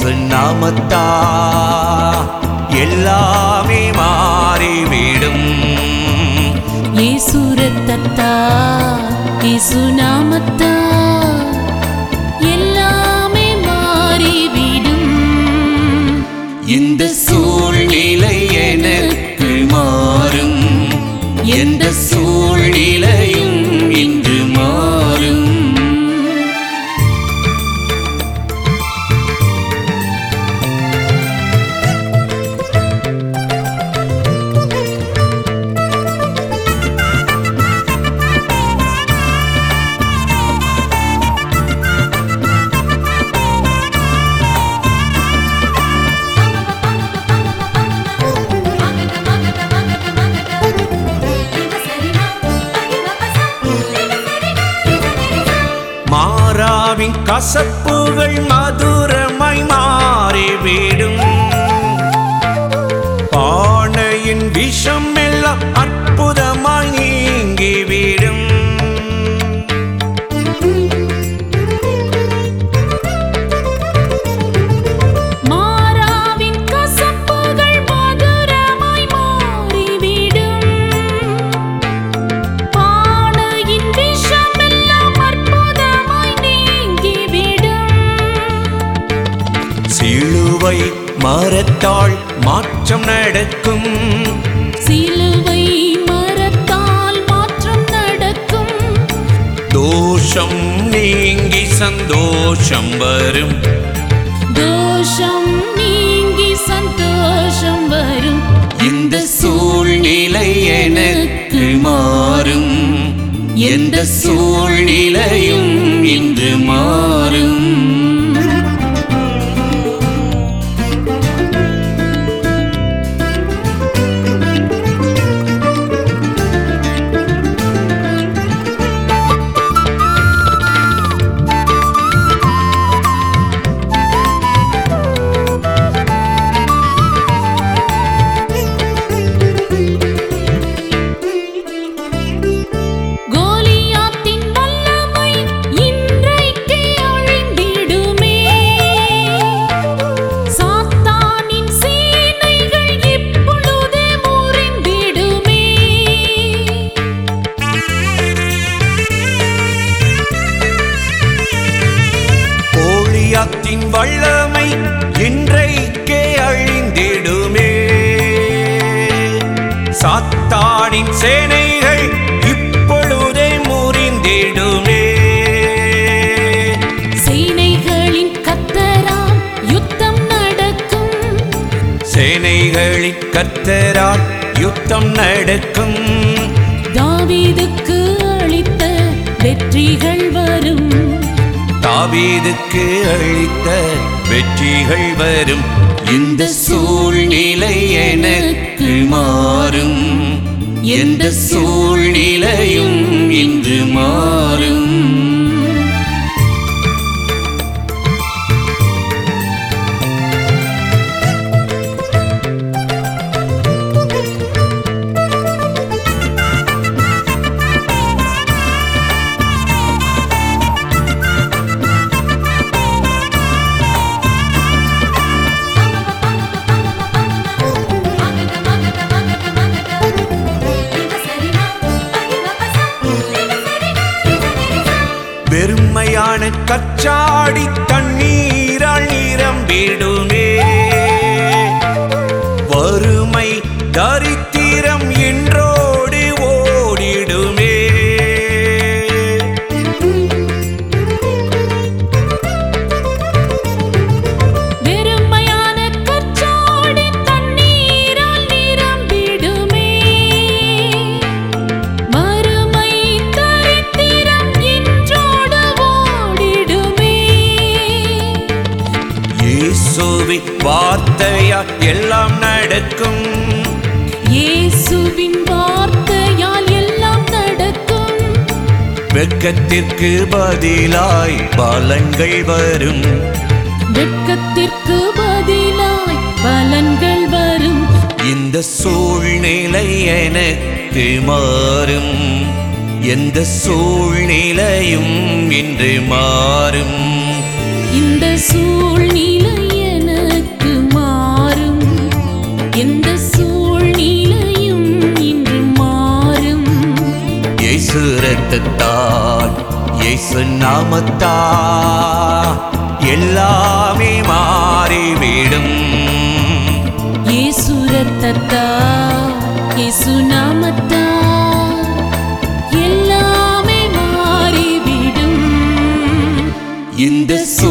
இயேசு நாமத்தா எல்லாமே மாறிவிடும் இயேசு ரத்தத்தா இயேசு நாமத்தா எல்லாமே மாறிவிடும் இந்த சூழ்நிலை எனக்கு மாறும் எந்த சூழ்நிலையும் இன்று மாறும் மாறாவின் கசப்புகள் மதுரமாய் மாறிவிடும் பானையின் விஷம் எல்லாம் அற்புதமாய் நீங்கிவிடும் மாறாவின் கசப்புகள் மதுரமாய் மாறிவிடும் பானையின் விஷமெல்லாம் அற்புதமாய் நீங்கிவிடும் சிலுவை மரத்தாள் மாற்றம் நடக்கும் சிலுவை மரத்தால் மாற்றம் நடக்கும் தோஷம் நீங்கி சந்தோஷம் வரும் தோஷம் நீங்கி சந்தோஷம் வரும் இந்த சூழ்நிலை எனக்கு மாறும் எந்த சூழ்நிலையும் இன்று மாறும் கோலியாத்தின் வல்லமை இன்றைக்கே அழிந்திடுமே சாத்தானின் சேனைகள் இப்பொழுதே முறிந்திடுமே கோழியாத்தின் வல்லமை இன்றைக்கே அழிந்திடுமே சாத்தானின் சேனைகள் இப்பொழுதே முறிந்திடுமே சேனைகளின் கத்தரால் யுத்தம் நடக்கும் சேனைகளின் கர்த்தரால் யுத்தம் நடக்கும் தாவீதுக்கு அளித்த வெற்றிகள் வரும் தாவீதுக்கு அளித்த வெற்றிகள் வரும் இந்த சூழ்நிலை எனக்கு மாறும் எந்த சூழ்நிலையும் இன்று மாறும் வெறுமையான கச்சாடி தண்ணீரால் நிரம்பிடுமே வறுமை தரித்திரம் என்றோடு ஓடிடுமே வெறுமையான கச்சாடி தண்ணீரால் நிரம்பிடுமே வறுமை தரித்திரம் இன்றோடு ஓடிடுமே இயேசுவின் வார்த்தையா எல்லாம் நடக்கும் இயேசுவின் வார்த்தையால் எல்லாம் நடக்கும் வெட்கத்திற்கு பதிலாய் பலன்கள் வரும் வெட்கத்திற்கு பதிலாய் பலன்கள் வரும் இந்த சூழ்நிலை எனக்கு மாறும் எந்த சூழ்நிலையும் இன்று மாறும் இந்த சூழ்நிலை ரத்தத்தால் இயேசு நாமத்தா எல்லாமே மாறிவிடும் இயேசு ரத்தத்தா இயேசு நாமத்தா எல்லாமே மாறிவிடும் இந்த